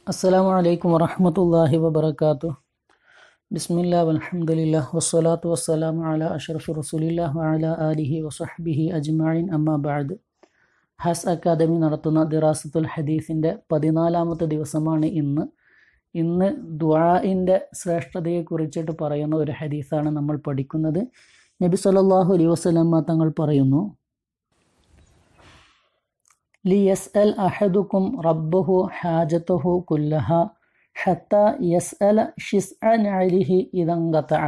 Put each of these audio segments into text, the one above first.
السلام عليكم ورحمة الله وبركاته بسم الله والحمد لله والصلاة والسلام على أشرف رسول الله وعلى آله وصحبه أجمعين أما بعد has academy നടത്തുന്ന ദിറാസത്തുൽ ഹദീസിൻ്റെ പതിനാലാമത്തെ ദിവസമാണ് ഇന്ന് ഇന്ന് ദ്വാഇൻ്റെ ശ്രേഷ്ഠതയെ കുറിച്ചിട്ട് പറയുന്ന ഒരു ഹദീസാണ് നമ്മൾ പഠിക്കുന്നത് നബി സല്ലല്ലാഹു അലൈഹി വസല്ലമ തങ്ങൾ പറയുന്നു ليسأل أحدكم ربه حاجته كلها حتى يسأل شسع نعله إذا انقطع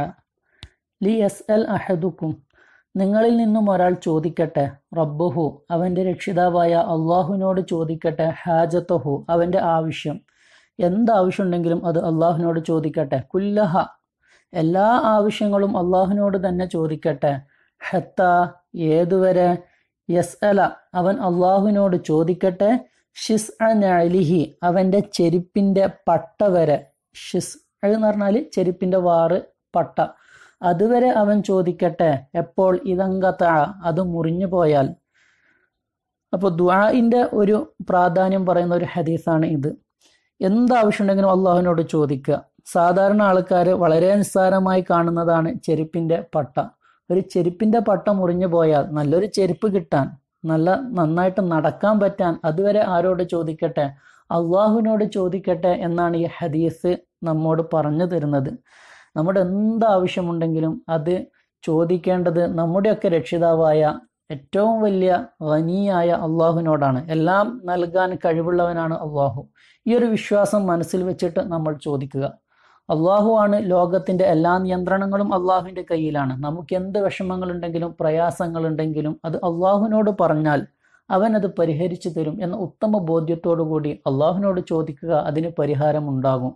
ليسأل أحدكم നിങ്ങളിൽ നിന്നും ഒരാൾ ചോദിക്കട്ടെ റബ്ബുഹു അവൻ്റെ രക്ഷിതാവായ അള്ളാഹുവിനോട് ചോദിക്കട്ടെ ഹാജത്തഹു അവൻ്റെ ആവശ്യം എന്ത് ആവശ്യമുണ്ടെങ്കിലും അത് അള്ളാഹുവിനോട് ചോദിക്കട്ടെ കുല്ലഹ എല്ലാ ആവശ്യങ്ങളും അള്ളാഹുവിനോട് തന്നെ ചോദിക്കട്ടെ ഹത്ത ഏതുവരെ യസ് അല അവൻ അള്ളാഹുവിനോട് ചോദിക്കട്ടെ ഷിസ് അലിഹി അവൻ്റെ ചെരുപ്പിൻ്റെ പട്ട വരെ ഷിസ് എന്ന് പറഞ്ഞാൽ ചെരുപ്പിൻ്റെ വാറ് പട്ട അതുവരെ അവൻ ചോദിക്കട്ടെ എപ്പോൾ ഇതങ്കത്ത അത് മുറിഞ്ഞു പോയാൽ അപ്പോൾ ദ്വാഇൻ്റെ ഒരു പ്രാധാന്യം പറയുന്ന ഒരു ഹദീസാണ് ഇത് എന്താവശ്യമുണ്ടെങ്കിലും അള്ളാഹുവിനോട് ചോദിക്കുക സാധാരണ ആൾക്കാർ വളരെ നിസ്സാരമായി കാണുന്നതാണ് ചെരുപ്പിൻ്റെ പട്ട ഒരു ചെരുപ്പിൻ്റെ പട്ട മുറിഞ്ഞു പോയാൽ നല്ലൊരു ചെരുപ്പ് കിട്ടാൻ നല്ല നന്നായിട്ട് നടക്കാൻ പറ്റാൻ അതുവരെ ആരോട് ചോദിക്കട്ടെ അള്ളാഹുവിനോട് ചോദിക്കട്ടെ എന്നാണ് ഈ ഹദീസ് നമ്മോട് പറഞ്ഞു തരുന്നത് നമ്മുടെ എന്ത് ആവശ്യമുണ്ടെങ്കിലും അത് ചോദിക്കേണ്ടത് നമ്മുടെയൊക്കെ രക്ഷിതാവായ ഏറ്റവും വലിയ വനിയായ അള്ളാഹുവിനോടാണ് എല്ലാം നൽകാൻ കഴിവുള്ളവനാണ് അള്ളാഹു ഈ ഒരു വിശ്വാസം മനസ്സിൽ വെച്ചിട്ട് നമ്മൾ ചോദിക്കുക അള്ളാഹു ആണ് ലോകത്തിൻ്റെ എല്ലാ നിയന്ത്രണങ്ങളും അള്ളാഹുവിൻ്റെ കയ്യിലാണ് നമുക്ക് എന്ത് വിഷമങ്ങളുണ്ടെങ്കിലും പ്രയാസങ്ങളുണ്ടെങ്കിലും അത് അള്ളാഹുവിനോട് പറഞ്ഞാൽ അവൻ അത് പരിഹരിച്ചു തരും എന്ന ഉത്തമ ബോധ്യത്തോടു കൂടി അള്ളാഹുവിനോട് ചോദിക്കുക അതിന് പരിഹാരം ഉണ്ടാകും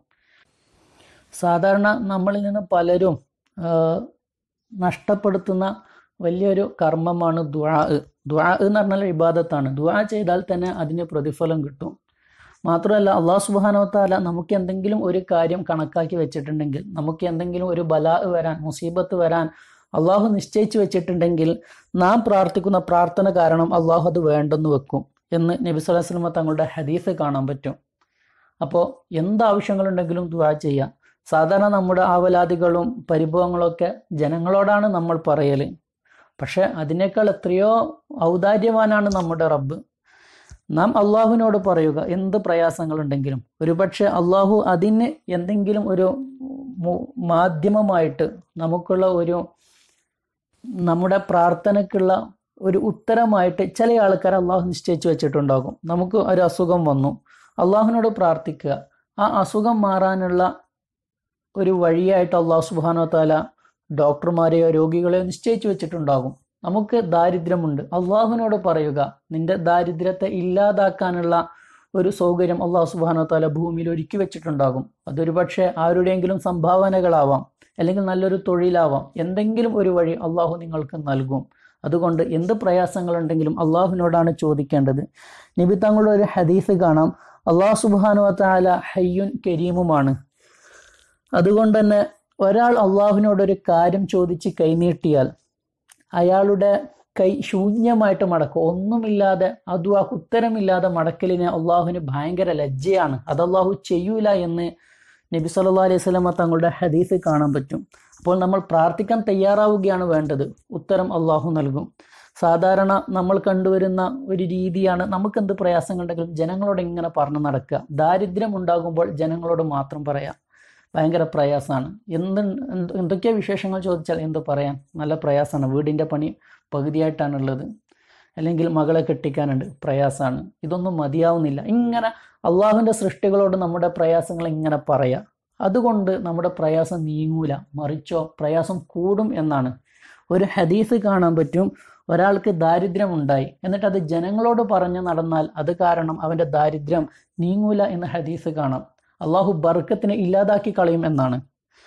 സാധാരണ നമ്മളിൽ നിന്ന് പലരും നഷ്ടപ്പെടുത്തുന്ന വലിയൊരു കർമ്മമാണ് ദ്വാ ദ്വാ എന്ന് പറഞ്ഞാൽ ഇബാദത്താണ് ദ്വാ ചെയ്താൽ തന്നെ അതിന് പ്രതിഫലം കിട്ടും മാത്രമല്ല അള്ളാഹു സുബാനോത്താല നമുക്ക് എന്തെങ്കിലും ഒരു കാര്യം കണക്കാക്കി വെച്ചിട്ടുണ്ടെങ്കിൽ നമുക്ക് എന്തെങ്കിലും ഒരു ബലാ വരാൻ മുസീബത്ത് വരാൻ അള്ളാഹു നിശ്ചയിച്ചു വെച്ചിട്ടുണ്ടെങ്കിൽ നാം പ്രാർത്ഥിക്കുന്ന പ്രാർത്ഥന കാരണം അള്ളാഹു അത് വേണ്ടെന്ന് വെക്കും എന്ന് നബി സ്വലാഹു വസ്ലമ തങ്ങളുടെ ഹദീസ് കാണാൻ പറ്റും അപ്പോൾ എന്താവശ്യങ്ങളുണ്ടെങ്കിലും ദുവാ ചെയ്യാം സാധാരണ നമ്മുടെ ആവലാദികളും പരിഭവങ്ങളൊക്കെ ജനങ്ങളോടാണ് നമ്മൾ പറയൽ പക്ഷെ അതിനേക്കാൾ എത്രയോ ഔദാര്യവാനാണ് നമ്മുടെ റബ്ബ് നാം അള്ളാഹുവിനോട് പറയുക എന്ത് പ്രയാസങ്ങളുണ്ടെങ്കിലും ഒരുപക്ഷെ അള്ളാഹു അതിന് എന്തെങ്കിലും ഒരു മാധ്യമമായിട്ട് നമുക്കുള്ള ഒരു നമ്മുടെ പ്രാർത്ഥനയ്ക്കുള്ള ഒരു ഉത്തരമായിട്ട് ചില ആൾക്കാർ അള്ളാഹു നിശ്ചയിച്ചു വെച്ചിട്ടുണ്ടാകും നമുക്ക് ഒരു അസുഖം വന്നു അള്ളാഹുവിനോട് പ്രാർത്ഥിക്കുക ആ അസുഖം മാറാനുള്ള ഒരു വഴിയായിട്ട് അള്ളാഹു സുബാനോ താല ഡോക്ടർമാരെയോ രോഗികളെയോ നിശ്ചയിച്ചു വെച്ചിട്ടുണ്ടാകും നമുക്ക് ദാരിദ്ര്യമുണ്ട് അള്ളാഹുവിനോട് പറയുക നിന്റെ ദാരിദ്ര്യത്തെ ഇല്ലാതാക്കാനുള്ള ഒരു സൗകര്യം അള്ളാഹു സുബാനോ താല ഭൂമിയിൽ ഒരുക്കി വെച്ചിട്ടുണ്ടാകും അതൊരു പക്ഷേ ആരുടെയെങ്കിലും സംഭാവനകളാവാം അല്ലെങ്കിൽ നല്ലൊരു തൊഴിലാവാം എന്തെങ്കിലും ഒരു വഴി അള്ളാഹു നിങ്ങൾക്ക് നൽകും അതുകൊണ്ട് എന്ത് പ്രയാസങ്ങളുണ്ടെങ്കിലും അള്ളാഹുവിനോടാണ് ചോദിക്കേണ്ടത് നബി തങ്ങളുടെ ഒരു ഹദീസ് കാണാം അള്ളാഹു സുബാനു താല ഹയ്യുൻ കരീമുമാണ് അതുകൊണ്ട് തന്നെ ഒരാൾ അള്ളാഹുവിനോടൊരു കാര്യം ചോദിച്ച് കൈനീട്ടിയാൽ അയാളുടെ കൈ ശൂന്യമായിട്ട് മടക്കും ഒന്നുമില്ലാതെ അതും ആ ഉത്തരമില്ലാതെ മടക്കലിന് അള്ളാഹുവിന് ഭയങ്കര ലജ്ജയാണ് അത് അള്ളാഹു ചെയ്യൂല എന്ന് നബി സല്ലാ അലൈഹി സ്വലമ തങ്ങളുടെ ഹദീസ് കാണാൻ പറ്റും അപ്പോൾ നമ്മൾ പ്രാർത്ഥിക്കാൻ തയ്യാറാവുകയാണ് വേണ്ടത് ഉത്തരം അള്ളാഹു നൽകും സാധാരണ നമ്മൾ കണ്ടുവരുന്ന ഒരു രീതിയാണ് നമുക്ക് എന്ത് പ്രയാസങ്ങളുണ്ടെങ്കിലും ജനങ്ങളോട് ഇങ്ങനെ പറഞ്ഞു നടക്കുക ദാരിദ്ര്യം ഉണ്ടാകുമ്പോൾ ജനങ്ങളോട് മാത്രം പറയാം ഭയങ്കര പ്രയാസമാണ് എന്ത് എന്തൊക്കെ വിശേഷങ്ങൾ ചോദിച്ചാൽ എന്ത് പറയാൻ നല്ല പ്രയാസമാണ് വീടിൻ്റെ പണി പകുതിയായിട്ടാണുള്ളത് അല്ലെങ്കിൽ മകളെ കെട്ടിക്കാനുണ്ട് പ്രയാസമാണ് ഇതൊന്നും മതിയാവുന്നില്ല ഇങ്ങനെ അള്ളാഹുവിൻ്റെ സൃഷ്ടികളോട് നമ്മുടെ പ്രയാസങ്ങൾ ഇങ്ങനെ പറയാം അതുകൊണ്ട് നമ്മുടെ പ്രയാസം നീങ്ങൂല മറിച്ചോ പ്രയാസം കൂടും എന്നാണ് ഒരു ഹദീസ് കാണാൻ പറ്റും ഒരാൾക്ക് ദാരിദ്ര്യം ഉണ്ടായി എന്നിട്ട് അത് ജനങ്ങളോട് പറഞ്ഞു നടന്നാൽ അത് കാരണം അവൻ്റെ ദാരിദ്ര്യം നീങ്ങൂല എന്ന് ഹദീസ് കാണാം അള്ളാഹു ബർക്കത്തിനെ ഇല്ലാതാക്കി കളയും എന്നാണ്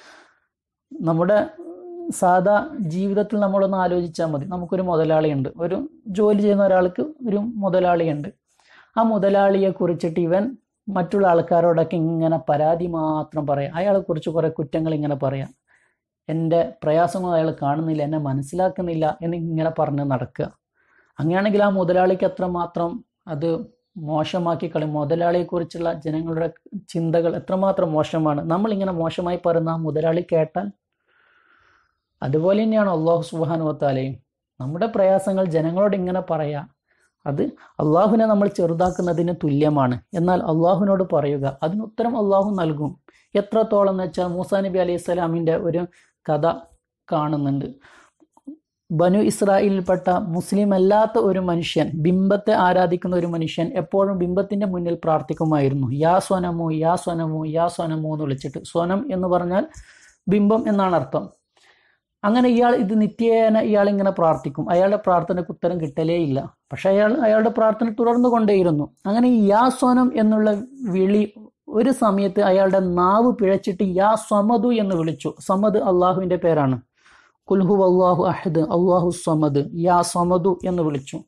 നമ്മുടെ സാധാ ജീവിതത്തിൽ നമ്മളൊന്ന് ആലോചിച്ചാൽ മതി നമുക്കൊരു മുതലാളിയുണ്ട് ഒരു ജോലി ചെയ്യുന്ന ഒരാൾക്ക് ഒരു മുതലാളിയുണ്ട് ആ മുതലാളിയെ കുറിച്ചിട്ട് ഇവൻ മറ്റുള്ള ആൾക്കാരോടൊക്കെ ഇങ്ങനെ പരാതി മാത്രം പറയാം അയാളെ കുറിച്ച് കുറേ കുറ്റങ്ങൾ ഇങ്ങനെ പറയാം എൻ്റെ പ്രയാസങ്ങൾ അയാൾ കാണുന്നില്ല എന്നെ മനസ്സിലാക്കുന്നില്ല എന്ന് ഇങ്ങനെ പറഞ്ഞ് നടക്കുക അങ്ങനെയാണെങ്കിൽ ആ മുതലാളിക്ക് അത്രമാത്രം അത് മോശമാക്കി കളി മുതലാളിയെക്കുറിച്ചുള്ള ജനങ്ങളുടെ ചിന്തകൾ എത്രമാത്രം മോശമാണ് നമ്മളിങ്ങനെ മോശമായി പറയുന്ന ആ മുതലാളി കേട്ടാൽ അതുപോലെ തന്നെയാണ് അള്ളാഹു സുബാനുവത്താലയും നമ്മുടെ പ്രയാസങ്ങൾ ജനങ്ങളോട് ഇങ്ങനെ പറയാ അത് അള്ളാഹുവിനെ നമ്മൾ ചെറുതാക്കുന്നതിന് തുല്യമാണ് എന്നാൽ അള്ളാഹുവിനോട് പറയുക അതിന് ഉത്തരം അള്ളാഹു നൽകും എത്രത്തോളം എന്ന് വെച്ചാൽ മൂസാ നബി അലൈഹി സ്വലാമിൻ്റെ ഒരു കഥ കാണുന്നുണ്ട് ബനു ഇസ്രായേലിൽപ്പെട്ട മുസ്ലിം അല്ലാത്ത ഒരു മനുഷ്യൻ ബിംബത്തെ ആരാധിക്കുന്ന ഒരു മനുഷ്യൻ എപ്പോഴും ബിംബത്തിന്റെ മുന്നിൽ പ്രാർത്ഥിക്കുമായിരുന്നു യാ സ്വനമോ യാ സ്വനമോ യാ സ്വനമോ എന്ന് വിളിച്ചിട്ട് സ്വനം എന്ന് പറഞ്ഞാൽ ബിംബം എന്നാണ് അർത്ഥം അങ്ങനെ ഇയാൾ ഇത് നിത്യേന ഇയാൾ ഇങ്ങനെ പ്രാർത്ഥിക്കും അയാളുടെ പ്രാർത്ഥനയ്ക്ക് ഉത്തരം കിട്ടലേ ഇല്ല പക്ഷെ അയാൾ അയാളുടെ പ്രാർത്ഥന തുടർന്നു കൊണ്ടേയിരുന്നു അങ്ങനെ ഈ യാ സ്വനം എന്നുള്ള വിളി ഒരു സമയത്ത് അയാളുടെ നാവ് പിഴച്ചിട്ട് യാ സ്വമദു എന്ന് വിളിച്ചു സമദ് അള്ളാഹുവിന്റെ പേരാണ് കുൽഹു അള്ളാഹു അഹദ് അള്ളാഹു സമദ് യാ സമദു എന്ന് വിളിച്ചു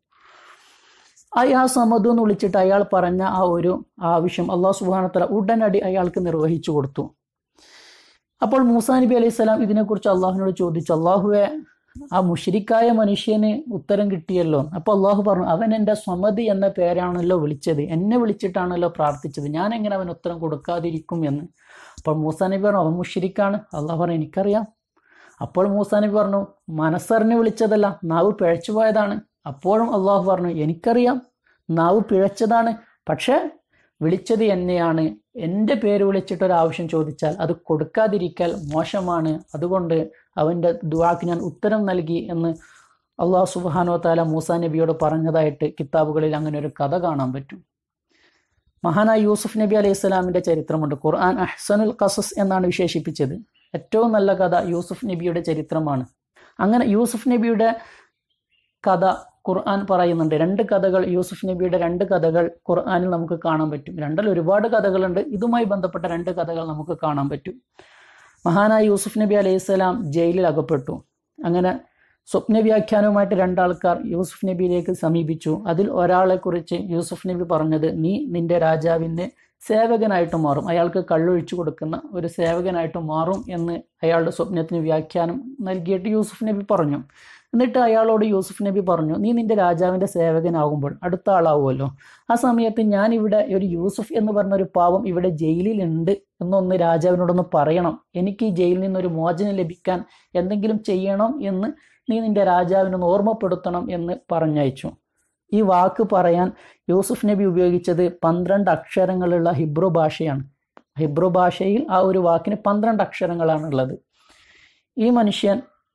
ആ യാ സമദു എന്ന് വിളിച്ചിട്ട് അയാൾ പറഞ്ഞ ആ ഒരു ആവശ്യം അള്ളാഹു സുബാനത്തല ഉടനടി അയാൾക്ക് നിർവഹിച്ചു കൊടുത്തു അപ്പോൾ മൂസാ നബി അലൈഹി സ്വലാം ഇതിനെക്കുറിച്ച് അള്ളാഹുവിനോട് ചോദിച്ചു അള്ളാഹുവെ ആ മുഷിരിക്കായ മനുഷ്യന് ഉത്തരം കിട്ടിയല്ലോ അപ്പോൾ അള്ളാഹു പറഞ്ഞു അവൻ എൻ്റെ സ്വമതി എന്ന പേരാണല്ലോ വിളിച്ചത് എന്നെ വിളിച്ചിട്ടാണല്ലോ പ്രാർത്ഥിച്ചത് ഞാൻ എങ്ങനെ അവൻ ഉത്തരം കൊടുക്കാതിരിക്കും എന്ന് അപ്പോൾ മൂസാ നബി പറഞ്ഞു അവൻ മുഷിരിക്കാണ് അള്ളാഹു പറഞ്ഞു എനിക്കറിയാം അപ്പോൾ മൂസാ നബി പറഞ്ഞു മനസ്സറിഞ്ഞ് വിളിച്ചതല്ല നാവ് പിഴച്ചു പോയതാണ് അപ്പോഴും അള്ളാഹു പറഞ്ഞു എനിക്കറിയാം നാവ് പിഴച്ചതാണ് പക്ഷേ വിളിച്ചത് എന്നെയാണ് എൻ്റെ പേര് വിളിച്ചിട്ട് ഒരു ആവശ്യം ചോദിച്ചാൽ അത് കൊടുക്കാതിരിക്കൽ മോശമാണ് അതുകൊണ്ട് അവൻ്റെ ദുവാക്ക് ഞാൻ ഉത്തരം നൽകി എന്ന് അള്ളാഹു സുബാനോ താല മൂസാ നബിയോട് പറഞ്ഞതായിട്ട് കിതാബുകളിൽ അങ്ങനെ ഒരു കഥ കാണാൻ പറ്റും മഹാനായ യൂസുഫ് നബി അലൈഹി സ്വലാമിൻ്റെ ചരിത്രമുണ്ട് ഖുർആൻ അഹ്സനുൽ ഖസസ് എന്നാണ് വിശേഷിപ്പിച്ചത് ഏറ്റവും നല്ല കഥ യൂസുഫ് നബിയുടെ ചരിത്രമാണ് അങ്ങനെ യൂസുഫ് നബിയുടെ കഥ ഖുർആൻ പറയുന്നുണ്ട് രണ്ട് കഥകൾ യൂസുഫ് നബിയുടെ രണ്ട് കഥകൾ ഖുർആനിൽ നമുക്ക് കാണാൻ പറ്റും രണ്ടിൽ ഒരുപാട് കഥകളുണ്ട് ഇതുമായി ബന്ധപ്പെട്ട രണ്ട് കഥകൾ നമുക്ക് കാണാൻ പറ്റും മഹാനായ യൂസുഫ് നബി അലൈഹി സ്വലാം ജയിലിൽ അകപ്പെട്ടു അങ്ങനെ സ്വപ്ന വ്യാഖ്യാനവുമായിട്ട് രണ്ടാൾക്കാർ യൂസുഫ് നബിയിലേക്ക് സമീപിച്ചു അതിൽ ഒരാളെ കുറിച്ച് യൂസുഫ് നബി പറഞ്ഞത് നീ നിന്റെ രാജാവിൻ്റെ സേവകനായിട്ട് മാറും അയാൾക്ക് കള്ളൊഴിച്ചു കൊടുക്കുന്ന ഒരു സേവകനായിട്ട് മാറും എന്ന് അയാളുടെ സ്വപ്നത്തിന് വ്യാഖ്യാനം നൽകിയിട്ട് യൂസുഫ് നബി പറഞ്ഞു എന്നിട്ട് അയാളോട് യൂസുഫ് നബി പറഞ്ഞു നീ നിന്റെ രാജാവിൻ്റെ സേവകനാകുമ്പോൾ അടുത്ത ആളാവുമല്ലോ ആ സമയത്ത് ഞാൻ ഇവിടെ ഒരു യൂസുഫ് എന്ന് പറഞ്ഞ ഒരു പാവം ഇവിടെ ജയിലിലുണ്ട് എന്നൊന്ന് രാജാവിനോടൊന്ന് പറയണം എനിക്ക് ഈ ജയിലിൽ നിന്നൊരു മോചനം ലഭിക്കാൻ എന്തെങ്കിലും ചെയ്യണം എന്ന് നീ നിന്റെ രാജാവിനൊന്ന് ഓർമ്മപ്പെടുത്തണം എന്ന് പറഞ്ഞയച്ചു ഈ വാക്ക് പറയാൻ യൂസുഫ് നബി ഉപയോഗിച്ചത് പന്ത്രണ്ട് അക്ഷരങ്ങളുള്ള ഹിബ്രു ഭാഷയാണ് ഹിബ്രു ഭാഷയിൽ ആ ഒരു വാക്കിന് പന്ത്രണ്ട് അക്ഷരങ്ങളാണുള്ളത് ഈ മനുഷ്യൻ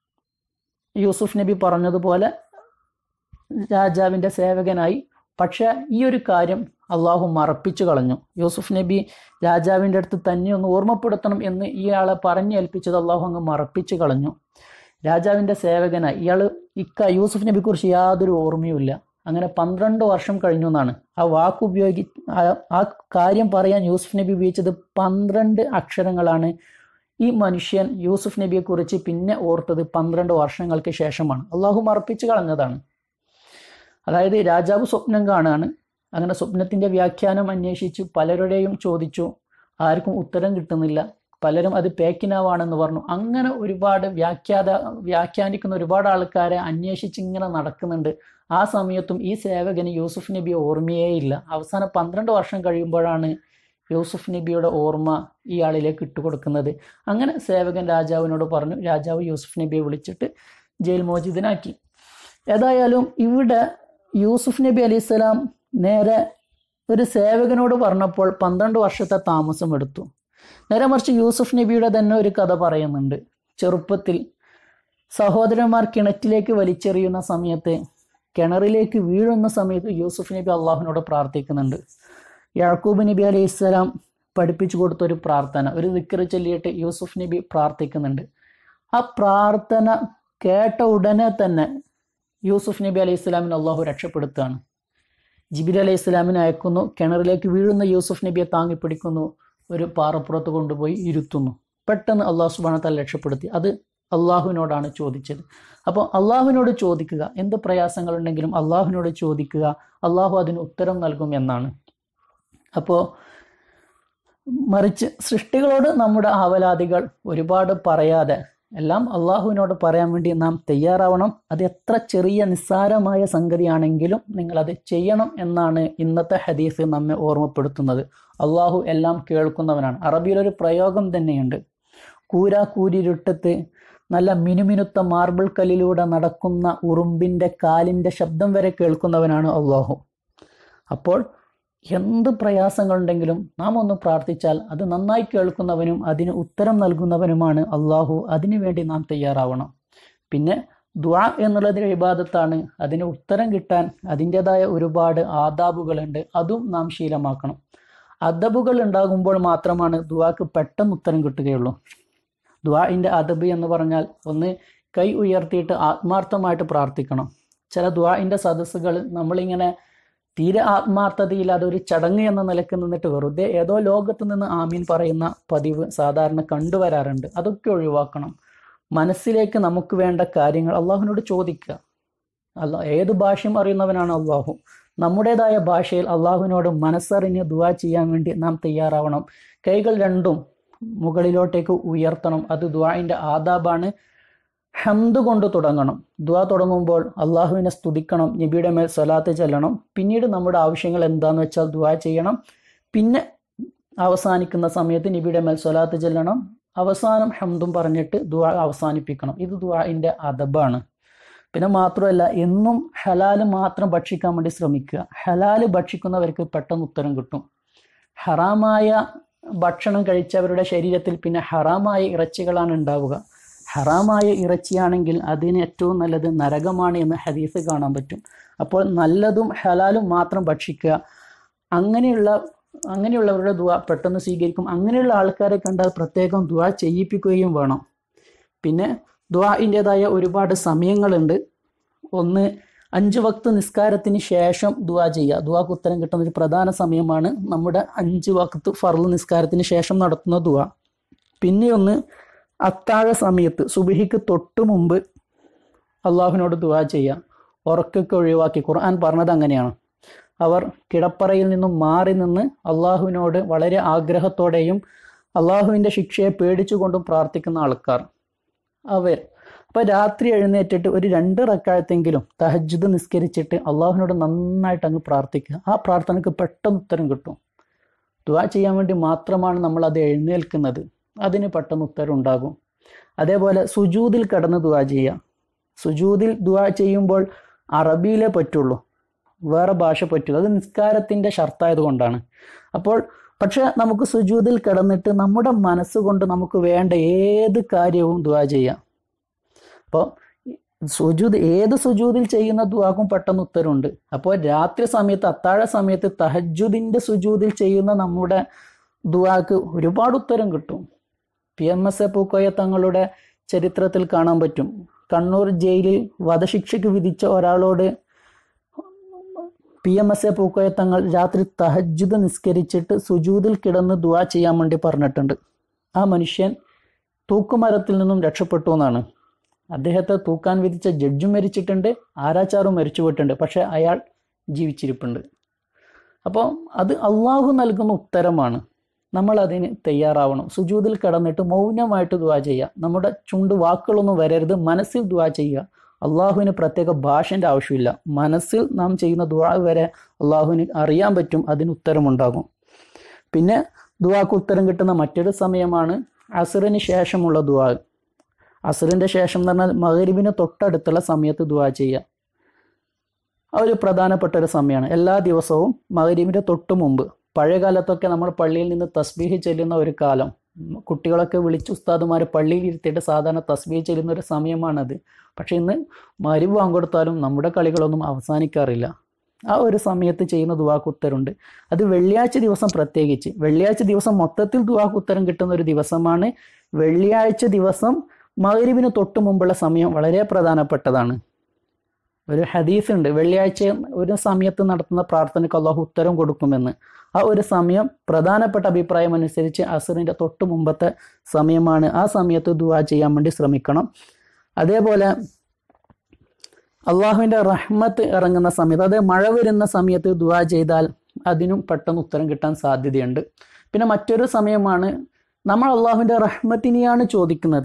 യൂസുഫ് നബി പറഞ്ഞതുപോലെ രാജാവിൻ്റെ സേവകനായി പക്ഷെ ഈ ഒരു കാര്യം അള്ളാഹു മറപ്പിച്ചു കളഞ്ഞു യൂസുഫ് നബി രാജാവിൻ്റെ അടുത്ത് തന്നെ ഒന്ന് ഓർമ്മപ്പെടുത്തണം എന്ന് ഇയാളെ പറഞ്ഞേൽപ്പിച്ചത് അള്ളാഹു അങ്ങ് മറപ്പിച്ചു കളഞ്ഞു രാജാവിൻ്റെ സേവകനായി ഇയാൾ ഇക്ക യൂസുഫ് നബിയെ കുറിച്ച് യാതൊരു ഓർമ്മയുമില്ല അങ്ങനെ പന്ത്രണ്ട് വർഷം കഴിഞ്ഞു എന്നാണ് ആ വാക്ക് ഉപയോഗി ആ കാര്യം പറയാൻ യൂസുഫ് നബി ഉപയോഗിച്ചത് പന്ത്രണ്ട് അക്ഷരങ്ങളാണ് ഈ മനുഷ്യൻ യൂസുഫ് നബിയെ കുറിച്ച് പിന്നെ ഓർത്തത് പന്ത്രണ്ട് വർഷങ്ങൾക്ക് ശേഷമാണ് അള്ളാഹു മറപ്പിച്ചു കളഞ്ഞതാണ് അതായത് രാജാവ് സ്വപ്നം കാണുകയാണ് അങ്ങനെ സ്വപ്നത്തിന്റെ വ്യാഖ്യാനം അന്വേഷിച്ചു പലരുടെയും ചോദിച്ചു ആർക്കും ഉത്തരം കിട്ടുന്നില്ല പലരും അത് പേക്കിനാവാണെന്ന് പറഞ്ഞു അങ്ങനെ ഒരുപാട് വ്യാഖ്യാത വ്യാഖ്യാനിക്കുന്ന ഒരുപാട് ആൾക്കാരെ അന്വേഷിച്ച് ഇങ്ങനെ നടക്കുന്നുണ്ട് ആ സമയത്തും ഈ സേവകന് യൂസുഫ് നബി ഓർമ്മയേ ഇല്ല അവസാനം പന്ത്രണ്ട് വർഷം കഴിയുമ്പോഴാണ് യൂസുഫ് നബിയുടെ ഓർമ്മ ഇയാളിലേക്ക് ഇട്ടുകൊടുക്കുന്നത് അങ്ങനെ സേവകൻ രാജാവിനോട് പറഞ്ഞു രാജാവ് യൂസുഫ് നബിയെ വിളിച്ചിട്ട് ജയിൽ മോചിതനാക്കി ഏതായാലും ഇവിടെ യൂസുഫ് നബി അലൈഹിസ്സലാം നേരെ ഒരു സേവകനോട് പറഞ്ഞപ്പോൾ പന്ത്രണ്ട് വർഷത്തെ താമസം എടുത്തു നേരെ മറിച്ച് യൂസുഫ് നബിയുടെ തന്നെ ഒരു കഥ പറയുന്നുണ്ട് ചെറുപ്പത്തിൽ സഹോദരന്മാർ കിണറ്റിലേക്ക് വലിച്ചെറിയുന്ന സമയത്ത് കിണറിലേക്ക് വീഴുന്ന സമയത്ത് യൂസുഫ് നബി അള്ളാഹുവിനോട് പ്രാർത്ഥിക്കുന്നുണ്ട് യാക്കൂബ് നബി അലൈഹി സ്വലാം പഠിപ്പിച്ചു കൊടുത്ത ഒരു പ്രാർത്ഥന ഒരു ദിക്കറ് ചൊല്ലിയിട്ട് യൂസുഫ് നബി പ്രാർത്ഥിക്കുന്നുണ്ട് ആ പ്രാർത്ഥന കേട്ട ഉടനെ തന്നെ യൂസുഫ് നബി അലൈഹി സ്വലാമിനെ അള്ളാഹു രക്ഷപ്പെടുത്തുകയാണ് ജിബിൽ അലൈഹി സ്വലാമിനെ അയക്കുന്നു കിണറിലേക്ക് വീഴുന്ന യൂസുഫ് നബിയെ താങ്ങി പിടിക്കുന്നു ഒരു പാറപ്പുറത്ത് കൊണ്ടുപോയി ഇരുത്തുന്നു പെട്ടെന്ന് അള്ളാഹു സുബാനത്താൽ രക്ഷപ്പെടുത്തി അത് അള്ളാഹുവിനോടാണ് ചോദിച്ചത് അപ്പോൾ അള്ളാഹുവിനോട് ചോദിക്കുക എന്ത് പ്രയാസങ്ങളുണ്ടെങ്കിലും അള്ളാഹുവിനോട് ചോദിക്കുക അള്ളാഹു അതിന് ഉത്തരം നൽകും എന്നാണ് അപ്പോൾ മറിച്ച് സൃഷ്ടികളോട് നമ്മുടെ ആവലാതികൾ ഒരുപാട് പറയാതെ എല്ലാം അള്ളാഹുവിനോട് പറയാൻ വേണ്ടി നാം തയ്യാറാവണം അത് എത്ര ചെറിയ നിസ്സാരമായ സംഗതിയാണെങ്കിലും നിങ്ങളത് ചെയ്യണം എന്നാണ് ഇന്നത്തെ ഹദീസ് നമ്മെ ഓർമ്മപ്പെടുത്തുന്നത് അള്ളാഹു എല്ലാം കേൾക്കുന്നവനാണ് അറബിയിലൊരു പ്രയോഗം തന്നെയുണ്ട് കൂരാ കൂരിരുട്ടത്ത് നല്ല മിനുമിനുത്ത മാർബിൾ കല്ലിലൂടെ നടക്കുന്ന ഉറുമ്പിൻ്റെ കാലിൻ്റെ ശബ്ദം വരെ കേൾക്കുന്നവനാണ് അള്ളാഹു അപ്പോൾ എന്ത് പ്രയാസങ്ങളുണ്ടെങ്കിലും നാം ഒന്ന് പ്രാർത്ഥിച്ചാൽ അത് നന്നായി കേൾക്കുന്നവനും അതിന് ഉത്തരം നൽകുന്നവനുമാണ് അള്ളാഹു അതിനുവേണ്ടി നാം തയ്യാറാവണം പിന്നെ ദ്വാ എന്നുള്ളതൊരു വിവാദത്താണ് അതിന് ഉത്തരം കിട്ടാൻ അതിൻ്റെതായ ഒരുപാട് ആദാബുകളുണ്ട് അതും നാം ശീലമാക്കണം അദബുകൾ ഉണ്ടാകുമ്പോൾ മാത്രമാണ് ദ്വാക്ക് പെട്ടെന്ന് ഉത്തരം കിട്ടുകയുള്ളൂ ദ്വാഇൻ്റെ അദബ് എന്ന് പറഞ്ഞാൽ ഒന്ന് കൈ ഉയർത്തിയിട്ട് ആത്മാർത്ഥമായിട്ട് പ്രാർത്ഥിക്കണം ചില ദ്വാഇൻ്റെ സദസ്സുകൾ നമ്മളിങ്ങനെ തീരെ ആത്മാർത്ഥതയിൽ അതൊരു ചടങ്ങ് എന്ന നിലക്ക് നിന്നിട്ട് വെറുതെ ഏതോ ലോകത്ത് നിന്ന് ആമീൻ പറയുന്ന പതിവ് സാധാരണ കണ്ടുവരാറുണ്ട് അതൊക്കെ ഒഴിവാക്കണം മനസ്സിലേക്ക് നമുക്ക് വേണ്ട കാര്യങ്ങൾ അള്ളാഹുവിനോട് ചോദിക്കുക അല്ല ഏത് ഭാഷയും അറിയുന്നവനാണ് അള്ളാഹു നമ്മുടേതായ ഭാഷയിൽ അള്ളാഹുവിനോട് മനസ്സറിഞ്ഞ് ദുവാ ചെയ്യാൻ വേണ്ടി നാം തയ്യാറാവണം കൈകൾ രണ്ടും മുകളിലോട്ടേക്ക് ഉയർത്തണം അത് ദുവായിൻ്റെ ആദാബാണ് ഹംദ് കൊണ്ട് തുടങ്ങണം ദുവാ തുടങ്ങുമ്പോൾ അള്ളാഹുവിനെ സ്തുതിക്കണം നബിയുടെ മേൽ സ്വലാത്ത് ചെല്ലണം പിന്നീട് നമ്മുടെ ആവശ്യങ്ങൾ എന്താന്ന് വെച്ചാൽ ദുവാ ചെയ്യണം പിന്നെ അവസാനിക്കുന്ന സമയത്ത് നബിയുടെ മേൽ സ്വലാത്ത് ചെല്ലണം അവസാനം ഹംദും പറഞ്ഞിട്ട് ദുവാ അവസാനിപ്പിക്കണം ഇത് ദുവാഇൻ്റെ അദബാണ് പിന്നെ മാത്രമല്ല എന്നും ഹലാല് മാത്രം ഭക്ഷിക്കാൻ വേണ്ടി ശ്രമിക്കുക ഹലാല് ഭക്ഷിക്കുന്നവർക്ക് പെട്ടെന്ന് ഉത്തരം കിട്ടും ഹറാമായ ഭക്ഷണം കഴിച്ചവരുടെ ശരീരത്തിൽ പിന്നെ ഹറാമായ ഇറച്ചികളാണ് ഉണ്ടാവുക ഹറാമായ ഇറച്ചിയാണെങ്കിൽ അതിന് ഏറ്റവും നല്ലത് നരകമാണ് എന്ന് ഹദീസ് കാണാൻ പറ്റും അപ്പോൾ നല്ലതും ഹലാലും മാത്രം ഭക്ഷിക്കുക അങ്ങനെയുള്ള അങ്ങനെയുള്ളവരുടെ ദുവ പെട്ടെന്ന് സ്വീകരിക്കും അങ്ങനെയുള്ള ആൾക്കാരെ കണ്ടാൽ പ്രത്യേകം ദുവ ചെയ്യിപ്പിക്കുകയും വേണം പിന്നെ ദുവാഇൻ്റെതായ ഒരുപാട് സമയങ്ങളുണ്ട് ഒന്ന് അഞ്ച് വക്ത് നിസ്കാരത്തിന് ശേഷം ദുവാ ചെയ്യുക ദുവാക്ക് ഉത്തരം കിട്ടുന്ന ഒരു പ്രധാന സമയമാണ് നമ്മുടെ അഞ്ച് വക്ത് ഫർള് നിസ്കാരത്തിന് ശേഷം നടത്തുന്ന ദുവ പിന്നെ ഒന്ന് അത്താഴ സമയത്ത് സുബിഹിക്ക് തൊട്ട് മുമ്പ് അള്ളാഹുവിനോട് ദുവാ ചെയ്യുക ഉറക്കൊക്കെ ഒഴിവാക്കി ഖുർആൻ പറഞ്ഞത് അങ്ങനെയാണ് അവർ കിടപ്പറയിൽ നിന്നും മാറി നിന്ന് അള്ളാഹുവിനോട് വളരെ ആഗ്രഹത്തോടെയും അള്ളാഹുവിൻ്റെ ശിക്ഷയെ പേടിച്ചുകൊണ്ടും പ്രാർത്ഥിക്കുന്ന ആൾക്കാർ അവർ അപ്പോൾ രാത്രി എഴുന്നേറ്റിട്ട് ഒരു രണ്ട് റക്കാഴത്തെങ്കിലും തഹജ്ജുദ് നിസ്കരിച്ചിട്ട് അള്ളാഹുവിനോട് നന്നായിട്ട് അങ്ങ് പ്രാർത്ഥിക്കുക ആ പ്രാർത്ഥനയ്ക്ക് പെട്ടെന്ന് ഉത്തരം കിട്ടും ദുവാ ചെയ്യാൻ വേണ്ടി മാത്രമാണ് നമ്മൾ അത് എഴുന്നേൽക്കുന്നത് അതിന് പെട്ടെന്ന് ഉത്തരം ഉണ്ടാകും അതേപോലെ സുജൂദിൽ കടന്ന് ദുവാ ചെയ്യുക സുജൂദിൽ ദുവാ ചെയ്യുമ്പോൾ അറബിയിലേ പറ്റുള്ളൂ വേറെ ഭാഷ പറ്റില്ല അത് നിസ്കാരത്തിൻ്റെ ഷർത്തായത് കൊണ്ടാണ് അപ്പോൾ പക്ഷെ നമുക്ക് സുജൂദിൽ കിടന്നിട്ട് നമ്മുടെ മനസ്സുകൊണ്ട് നമുക്ക് വേണ്ട ഏത് കാര്യവും ദുവാ ചെയ്യാം അപ്പോൾ സുജൂദ് ഏത് സുജൂദിൽ ചെയ്യുന്ന ദുവാക്കും പെട്ടെന്ന് ഉത്തരവുണ്ട് അപ്പോൾ രാത്രി സമയത്ത് അത്താഴ സമയത്ത് തഹജുദിൻ്റെ സുജൂദിൽ ചെയ്യുന്ന നമ്മുടെ ദുവാക്ക് ഒരുപാട് ഉത്തരം കിട്ടും P M S A Pookoya തങ്ങളുടെ ചരിത്രത്തിൽ കാണാൻ പറ്റും കണ്ണൂർ ജയിലിൽ വധശിക്ഷയ്ക്ക് വിധിച്ച ഒരാളോട് P M S A Pookoya Thangal രാത്രി തഹജ്ജുദ് നിസ്കരിച്ചിട്ട് സുജൂദിൽ കിടന്ന് ദുവാ ചെയ്യാൻ വേണ്ടി പറഞ്ഞിട്ടുണ്ട് ആ മനുഷ്യൻ തൂക്കുമരത്തിൽ നിന്നും രക്ഷപ്പെട്ടു എന്നാണ് അദ്ദേഹത്തെ തൂക്കാൻ വിധിച്ച ജഡ്ജും മരിച്ചിട്ടുണ്ട് ആരാച്ചാറും മരിച്ചുപോയിട്ടുണ്ട് പക്ഷെ അയാൾ ജീവിച്ചിരിപ്പുണ്ട് അപ്പോൾ അത് അള്ളാഹു നൽകുന്ന ഉത്തരമാണ് നമ്മൾ അതിന് തയ്യാറാവണം സുജൂദിൽ കടന്നിട്ട് മൗനമായിട്ട് ദുവാ ചെയ്യുക നമ്മുടെ ചുണ്ട് വാക്കുകളൊന്നും വരരുത് മനസ്സിൽ ദുവാ ചെയ്യുക അള്ളാഹുവിന് പ്രത്യേക ഭാഷൻ്റെ ആവശ്യമില്ല മനസ്സിൽ നാം ചെയ്യുന്ന ദുവാ വരെ അള്ളാഹുവിന് അറിയാൻ പറ്റും അതിന് ഉത്തരമുണ്ടാകും പിന്നെ ദുവാക്ക് ഉത്തരം കിട്ടുന്ന മറ്റൊരു സമയമാണ് അസറിന് ശേഷമുള്ള ദുവാ അസറിൻ്റെ ശേഷം എന്ന് പറഞ്ഞാൽ മകരിബിന് തൊട്ടടുത്തുള്ള സമയത്ത് ദുവാ ചെയ്യുക ആ ഒരു പ്രധാനപ്പെട്ട ഒരു സമയമാണ് എല്ലാ ദിവസവും മകരിബിൻ്റെ തൊട്ട് മുമ്പ് പഴയ കാലത്തൊക്കെ നമ്മൾ പള്ളിയിൽ നിന്ന് തസ്ബീഹ് ചെല്ലുന്ന ഒരു കാലം കുട്ടികളൊക്കെ വിളിച്ച് ഉസ്താദുമാർ പള്ളിയിൽ ഇരുത്തിയിട്ട് സാധാരണ തസ്ബീഹ് ചെല്ലുന്ന ഒരു സമയമാണത് പക്ഷേ ഇന്ന് മരിവ് വാങ്ങിക്കൊടുത്താലും നമ്മുടെ കളികളൊന്നും അവസാനിക്കാറില്ല ആ ഒരു സമയത്ത് ചെയ്യുന്ന ദുവാക്ക് ഉത്തരമുണ്ട് അത് വെള്ളിയാഴ്ച ദിവസം പ്രത്യേകിച്ച് വെള്ളിയാഴ്ച ദിവസം മൊത്തത്തിൽ ദുവാക്ക് ഉത്തരം കിട്ടുന്ന ഒരു ദിവസമാണ് വെള്ളിയാഴ്ച ദിവസം മകരിവിന് തൊട്ട് മുമ്പുള്ള സമയം വളരെ പ്രധാനപ്പെട്ടതാണ് ഒരു ഹദീസ് ഉണ്ട് വെള്ളിയാഴ്ച ഒരു സമയത്ത് നടത്തുന്ന പ്രാർത്ഥനയ്ക്ക് അള്ളാഹു ഉത്തരം കൊടുക്കുമെന്ന് ആ ഒരു സമയം പ്രധാനപ്പെട്ട അഭിപ്രായം അനുസരിച്ച് അസറിൻ്റെ തൊട്ട് മുമ്പത്തെ സമയമാണ് ആ സമയത്ത് ദുവാ ചെയ്യാൻ വേണ്ടി ശ്രമിക്കണം അതേപോലെ അള്ളാഹുവിൻ്റെ റഹ്മത്ത് ഇറങ്ങുന്ന സമയത്ത് അതായത് മഴ വരുന്ന സമയത്ത് ദുവാ ചെയ്താൽ അതിനും പെട്ടെന്ന് ഉത്തരം കിട്ടാൻ സാധ്യതയുണ്ട് പിന്നെ മറ്റൊരു സമയമാണ് നമ്മൾ അള്ളാഹുവിൻ്റെ റഹ്മത്തിനെയാണ് ചോദിക്കുന്നത്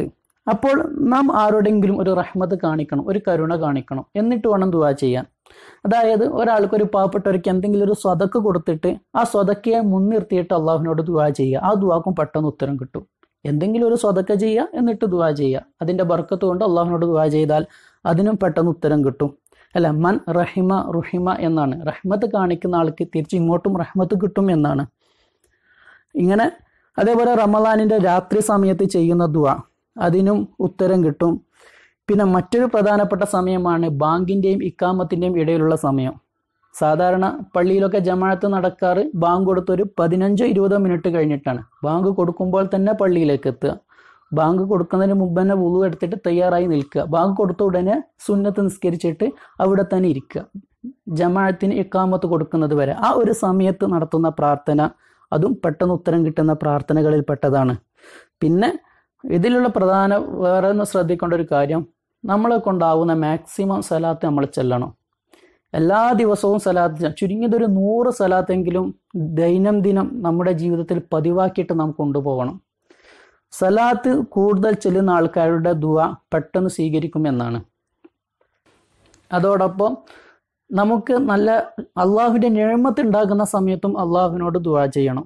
അപ്പോൾ നാം ആരോടെങ്കിലും ഒരു റഹ്മത്ത് കാണിക്കണം ഒരു കരുണ കാണിക്കണം എന്നിട്ട് വേണം ദുവാ ചെയ്യാൻ അതായത് ഒരാൾക്ക് ഒരു പാവപ്പെട്ടവർക്ക് എന്തെങ്കിലും ഒരു സ്വതക്ക് കൊടുത്തിട്ട് ആ സ്വതക്കയെ മുൻനിർത്തിയിട്ട് അള്ളാഹുവിനോട് ദുവാ ചെയ്യുക ആ ദുവാക്കും പെട്ടെന്ന് ഉത്തരം കിട്ടും എന്തെങ്കിലും ഒരു സ്വതക്ക ചെയ്യുക എന്നിട്ട് ദുവാ ചെയ്യുക അതിന്റെ ബർക്കത്ത് കൊണ്ട് അള്ളാഹുവിനോട് ദുവാ ചെയ്താൽ അതിനും പെട്ടെന്ന് ഉത്തരം കിട്ടും അല്ല മൻ റഹിമ റുഹിമ എന്നാണ് റഹ്മത്ത് കാണിക്കുന്ന ആൾക്ക് തിരിച്ച് ഇങ്ങോട്ടും റഹ്മത്ത് കിട്ടും എന്നാണ് ഇങ്ങനെ അതേപോലെ റമദാനിന്റെ രാത്രി സമയത്ത് ചെയ്യുന്ന ദുവ അതിനും ഉത്തരം കിട്ടും പിന്നെ മറ്റൊരു പ്രധാനപ്പെട്ട സമയമാണ് ബാങ്കിന്റെയും ഇക്കാമത്തിന്റെയും ഇടയിലുള്ള സമയം സാധാരണ പള്ളിയിലൊക്കെ ജമാഅത്ത് നടക്കാറ് ബാങ്ക് കൊടുത്തൊരു പതിനഞ്ചോ ഇരുപതോ മിനിറ്റ് കഴിഞ്ഞിട്ടാണ് ബാങ്ക് കൊടുക്കുമ്പോൾ തന്നെ പള്ളിയിലേക്ക് എത്തുക ബാങ്ക് കൊടുക്കുന്നതിന് മുമ്പ് തന്നെ വുളു എടുത്തിട്ട് തയ്യാറായി നിൽക്കുക ബാങ്ക് കൊടുത്ത ഉടനെ സുന്നത്ത് നിസ്കരിച്ചിട്ട് അവിടെ തന്നെ ഇരിക്കുക ജമാഅത്തിന് ഇക്കാമത്ത് കൊടുക്കുന്നത് വരെ ആ ഒരു സമയത്ത് നടത്തുന്ന പ്രാർത്ഥന അതും പെട്ടെന്ന് ഉത്തരം കിട്ടുന്ന പ്രാർത്ഥനകളിൽ പെട്ടതാണ് പിന്നെ ഇതിലുള്ള പ്രധാന വേറെ ഒന്ന് ശ്രദ്ധിക്കേണ്ട ഒരു കാര്യം നമ്മളെ കൊണ്ടാവുന്ന മാക്സിമം സലാത്ത് നമ്മൾ ചെല്ലണം എല്ലാ ദിവസവും സലാത്ത് ചുരുങ്ങിയതൊരു നൂറ് സലാത്തെങ്കിലും ദൈനംദിനം നമ്മുടെ ജീവിതത്തിൽ പതിവാക്കിയിട്ട് നാം കൊണ്ടുപോകണം സലാത്ത് കൂടുതൽ ചെല്ലുന്ന ആൾക്കാരുടെ ദുവ പെട്ടെന്ന് സ്വീകരിക്കും എന്നാണ് അതോടൊപ്പം നമുക്ക് നല്ല അള്ളാഹുവിൻ്റെ നിഴമത്ത് ഉണ്ടാകുന്ന സമയത്തും അള്ളാഹുവിനോട് ദുവാ ചെയ്യണം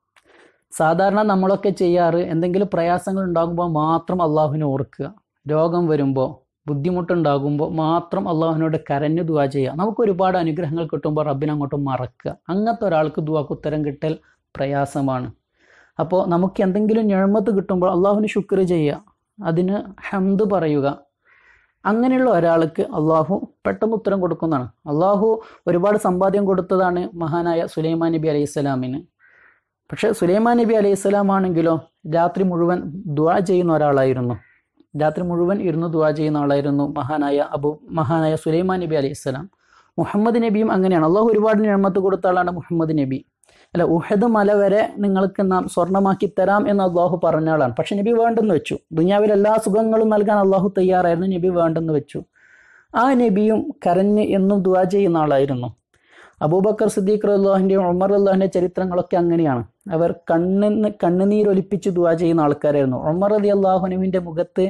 സാധാരണ നമ്മളൊക്കെ ചെയ്യാറ് എന്തെങ്കിലും പ്രയാസങ്ങൾ ഉണ്ടാകുമ്പോൾ മാത്രം അള്ളാഹുവിനെ ഓർക്കുക രോഗം വരുമ്പോൾ ബുദ്ധിമുട്ടുണ്ടാകുമ്പോൾ മാത്രം അള്ളാഹുവിനോട് കരഞ്ഞു ദുവാ ചെയ്യുക നമുക്ക് ഒരുപാട് അനുഗ്രഹങ്ങൾ കിട്ടുമ്പോൾ റബ്ബിനെ അങ്ങോട്ട് മറക്കുക അങ്ങനത്തെ ഒരാൾക്ക് ദുവാക്ക് ഉത്തരം കിട്ടൽ പ്രയാസമാണ് അപ്പോൾ നമുക്ക് എന്തെങ്കിലും ഞഴമത്ത് കിട്ടുമ്പോൾ അള്ളാഹുവിന് ശുക്ർ ചെയ്യുക അതിന് ഹംദ് പറയുക അങ്ങനെയുള്ള ഒരാൾക്ക് അള്ളാഹു പെട്ടെന്ന് ഉത്തരം കൊടുക്കുന്നതാണ് അള്ളാഹു ഒരുപാട് സമ്പാദ്യം കൊടുത്തതാണ് മഹാനായ സുലൈമാൻ നബി അലൈഹി സ്വലാമിന് പക്ഷേ സുലൈമാൻ നബി അലൈഹി സ്വലാം ആണെങ്കിലോ രാത്രി മുഴുവൻ ദുവാ ചെയ്യുന്ന ഒരാളായിരുന്നു രാത്രി മുഴുവൻ ഇരുന്ന് ദുവാ ചെയ്യുന്ന ആളായിരുന്നു മഹാനായ അബു മഹാനായ സുലൈമാൻ നബി അലൈഹി സ്വലാം മുഹമ്മദ് നബിയും അങ്ങനെയാണ് അള്ളാഹു ഒരുപാട് നിഴമത്ത് കൊടുത്ത ആളാണ് മുഹമ്മദ് നബി അല്ല ഉഹദ് മല വരെ നിങ്ങൾക്ക് നാം സ്വർണ്ണമാക്കി തരാം എന്ന് അള്ളാഹു പറഞ്ഞ ആളാണ് പക്ഷെ നബി വേണ്ടെന്ന് വെച്ചു ദുനിയാവിൽ എല്ലാ സുഖങ്ങളും നൽകാൻ അള്ളാഹു തയ്യാറായിരുന്നു നബി വേണ്ടെന്ന് വെച്ചു ആ നബിയും കരഞ്ഞ് എന്നും ദുവാ ചെയ്യുന്ന ആളായിരുന്നു അബൂബക്കർ സിദ്ദീഖ് അള്ളാഹിൻ്റെയും ഉമർ അള്ളാഹിൻ്റെ ചരിത്രങ്ങളൊക്കെ അങ്ങനെയാണ് അവർ കണ്ണിന്ന് കണ്ണുനീരൊലിപ്പിച്ച് ദുവാ ചെയ്യുന്ന ആൾക്കാരായിരുന്നു ഉമർ അലി അള്ളാഹുനുവിൻ്റെ മുഖത്ത്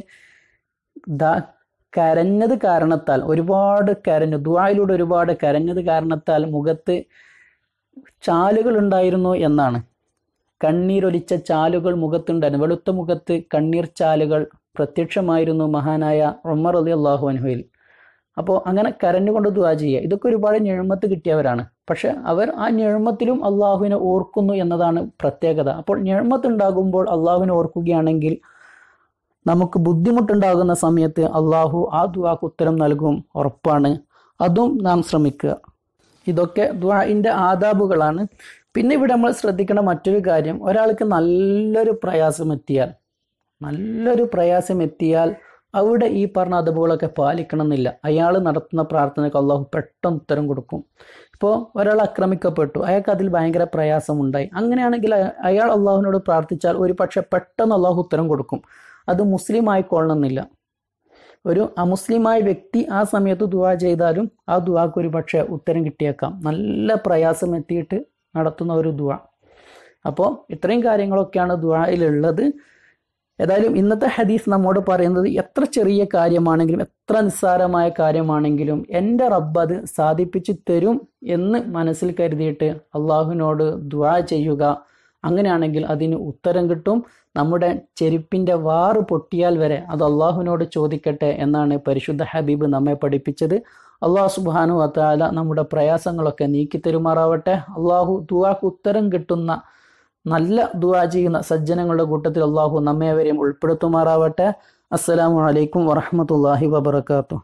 ദാ കരഞ്ഞത് കാരണത്താൽ ഒരുപാട് കരഞ്ഞു ദുവായിലൂടെ ഒരുപാട് കരഞ്ഞത് കാരണത്താൽ മുഖത്ത് ചാലുകൾ ഉണ്ടായിരുന്നു എന്നാണ് കണ്ണീരൊലിച്ച ചാലുകൾ മുഖത്തുണ്ടായിരുന്നു വെളുത്ത മുഖത്ത് കണ്ണീർ ചാലുകൾ പ്രത്യക്ഷമായിരുന്നു മഹാനായ ഉമർ അലി അള്ളാഹു അനുഹയിൽ അപ്പോൾ അങ്ങനെ കരഞ്ഞുകൊണ്ട് ദുവാ ചെയ്യുക ഇതൊക്കെ ഒരുപാട് ഞെഴുമത്ത് കിട്ടിയവരാണ് പക്ഷെ അവർ ആ ഞെഴുമത്തിലും അള്ളാഹുവിനെ ഓർക്കുന്നു എന്നതാണ് പ്രത്യേകത അപ്പോൾ ഞെഴുമത്ത് ഉണ്ടാകുമ്പോൾ അള്ളാഹുവിനെ ഓർക്കുകയാണെങ്കിൽ നമുക്ക് ബുദ്ധിമുട്ടുണ്ടാകുന്ന സമയത്ത് അള്ളാഹു ആ ദുവാക്ക് ഉത്തരം നൽകും ഉറപ്പാണ് അതും നാം ശ്രമിക്കുക ഇതൊക്കെ ദ്വാഇൻ്റെ ആദാബുകളാണ് പിന്നെ ഇവിടെ നമ്മൾ ശ്രദ്ധിക്കേണ്ട മറ്റൊരു കാര്യം ഒരാൾക്ക് നല്ലൊരു പ്രയാസം എത്തിയാൽ നല്ലൊരു പ്രയാസം എത്തിയാൽ അവിടെ ഈ പറഞ്ഞ അതബുകളൊക്കെ പാലിക്കണം എന്നില്ല അയാൾ നടത്തുന്ന പ്രാർത്ഥനയ്ക്ക് അള്ളാഹു പെട്ടെന്ന് ഉത്തരം കൊടുക്കും ഇപ്പോൾ ഒരാൾ ആക്രമിക്കപ്പെട്ടു അയാൾക്ക് അതിൽ ഭയങ്കര പ്രയാസമുണ്ടായി അങ്ങനെയാണെങ്കിൽ അയാൾ അള്ളാഹുവിനോട് പ്രാർത്ഥിച്ചാൽ ഒരു പക്ഷെ പെട്ടെന്ന് അള്ളാഹു ഉത്തരം കൊടുക്കും അത് മുസ്ലിം ആയിക്കൊള്ളണമെന്നില്ല ഒരു അമുസ്ലിമായ വ്യക്തി ആ സമയത്ത് ദുവാ ചെയ്താലും ആ ദുവാക്ക് ഒരു പക്ഷേ ഉത്തരം കിട്ടിയേക്കാം നല്ല പ്രയാസം എത്തിയിട്ട് നടത്തുന്ന ഒരു ദുവ അപ്പോൾ ഇത്രയും കാര്യങ്ങളൊക്കെയാണ് ദുവായിലുള്ളത് ഏതായാലും ഇന്നത്തെ ഹദീസ് നമ്മോട് പറയുന്നത് എത്ര ചെറിയ കാര്യമാണെങ്കിലും എത്ര നിസ്സാരമായ കാര്യമാണെങ്കിലും എൻ്റെ റബ്ബ് അത് സാധിപ്പിച്ചു തരും എന്ന് മനസ്സിൽ കരുതിയിട്ട് അള്ളാഹുവിനോട് ദുവാ ചെയ്യുക അങ്ങനെയാണെങ്കിൽ അതിന് ഉത്തരം കിട്ടും നമ്മുടെ ചെരുപ്പിൻ്റെ വാറ് പൊട്ടിയാൽ വരെ അത് അള്ളാഹുവിനോട് ചോദിക്കട്ടെ എന്നാണ് പരിശുദ്ധ ഹബീബ് നമ്മെ പഠിപ്പിച്ചത് അള്ളാഹു സുബാനു വത്താല നമ്മുടെ പ്രയാസങ്ങളൊക്കെ നീക്കി തരുമാറാവട്ടെ അള്ളാഹു ദുവാക്ക് ഉത്തരം കിട്ടുന്ന നല്ല ദുവാ ചെയ്യുന്ന സജ്ജനങ്ങളുടെ കൂട്ടത്തിൽ അള്ളാഹു നമ്മെ അവരെയും ഉൾപ്പെടുത്തുമാറാവട്ടെ അസ്സലാമു അലൈക്കും വറഹമത്തല്ലാഹി വബർക്കാത്തു